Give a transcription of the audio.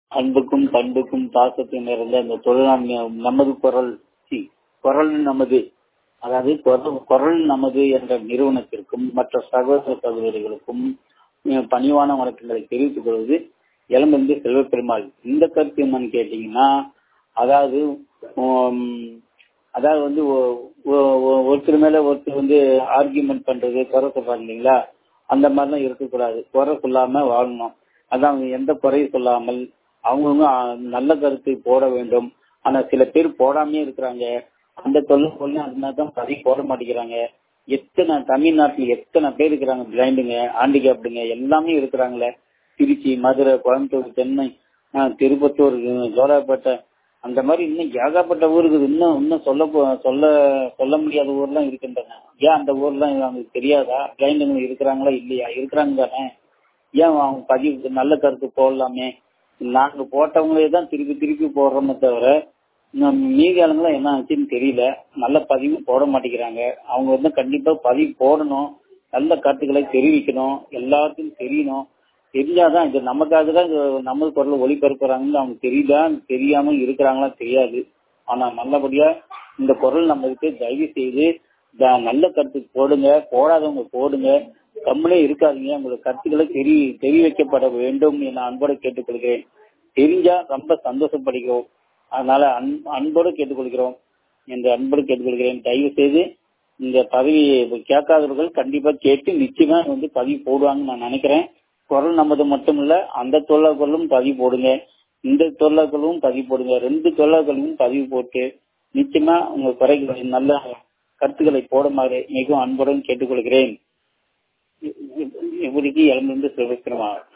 அன்புக்கும் பண்புக்கும் பாசத்தையும் நிறைந்த அந்த தொழிலாண்மை நமது குரல் சி குரல் நமது அதாவது குரல் குரல் நமது என்ற நிறுவனத்திற்கும் மற்ற சகோதர சகோதரிகளுக்கும் அஹ், பணிவான வணக்கங்களை தெரிவித்துக் கொள்வது இளம்பந்து செல்வப்பெருமாள் இந்த கருத்து என்னன்னு கேட்டீங்கன்னா அதாவது உம், அதாவது வந்து ஒ- ஒ- ஒ- ஒருத்தர் மேல ஒருத்தர் வந்து ஆர்கியூமெண்ட் பண்றது குறை சொல்றாங்க இல்லைங்களா அந்த மாதிரிலாம் இருக்கக்கூடாது குறை சொல்லாம வாழணும் அதான் எந்த குறையும் சொல்லாமல் அவங்கவுங்க அஹ், நல்ல கருத்து போட வேண்டும் ஆனா சில பேர் போடாமே இருக்கிறாங்க அந்த தொழில் சொல்லி அது மாதிரி தான் பதிவு போட மாட்டேங்கிறாங்க எத்தனை தமிழ்நாட்டுல எத்தனை பேர் இருக்கிறாங்க பிளைண்டுங்க ஹேண்டிகேப்டுங்க எல்லாமே இருக்கிறாங்களே திருச்சி மதுரை கோயம்புத்தூர் சென்னை அஹ், திருப்பத்தூர் அஹ், ஜோலார்பேட்டை அந்த மாதிரி இன்னும் ஏகப்பட்ட ஊருக்கு இன்னும் இன்னும் சொல்ல போ- சொல்ல சொல்ல முடியாத ஊர்லாம் இருக்கின்றன ஏன் அந்த ஊர்லாம் அவங்களுக்கு தெரியாதா பிளைண்டுங்க இருக்கிறாங்களா இல்லையா இருக்கிறாங்க தானே ஏன் அவங்க பதிவு நல்ல கருத்து போடலாமே நாங்க போட்டவங்களே தான் திருப்பி திருப்பி போடுறோமே தவிர நம்ம மீதி ஆளுங்களாம் என்ன ஆச்சுன்னு தெரியல நல்ல பதிவு போட மாட்டேங்கிறாங்க அவங்க வந்து கண்டிப்பா பதிவு போடணும் நல்ல கருத்துக்களை தெரிவிக்கணும் எல்லாத்தையும் தெரியணும் தெரிஞ்சாதான் இது நமக்காக தான் இது நம்ம குரல் ஒளிபரப்புறாங்கன்னு அவங்க தெரியல தெரியாம இருக்கிறாங்களா தெரியாது ஆனா நல்லபடியா இந்த குரல் நம்மளுக்கு தயவு செய்து த- நல்ல கருத்து போடுங்க போடாதவங்க போடுங்க கம்முனே இருக்காதீங்க உங்களுக்கு கருத்துக்களை தெரி தெரிவிக்கப்பட வேண்டும் என அன்போடு கேட்டுக்கொள்கிறேன் தெரிஞ்சா ரொம்ப சந்தோஷப்படுகிறோம் அதனால அன் அன்போடு கேட்டுக்கொள்கிறோம் என்று அன்போடு கேட்டுக்கொள்கிறேன் தயவு செய்து இந்த பதவி கேட்காதவர்கள் கண்டிப்பா கேட்டு நிச்சயமா வந்து பதிவு போடுவாங்கன்னு நான் நினைக்கிறேன் குரல் நமது மட்டும் இல்ல அந்த தொழிலாளர்களும் பதிவு போடுங்க இந்த தொழிலாளர்களும் பதிவு போடுங்க ரெண்டு தொழிலாளர்களும் பதிவு போட்டு நிச்சயமா உங்க குறைகளை நல்ல கருத்துக்களை போடுமாறு மிகவும் அன்புடன் கேட்டுக்கொள்கிறேன் இ- இ- இப்படிக்கு இழந்திருந்து சிவபிரமா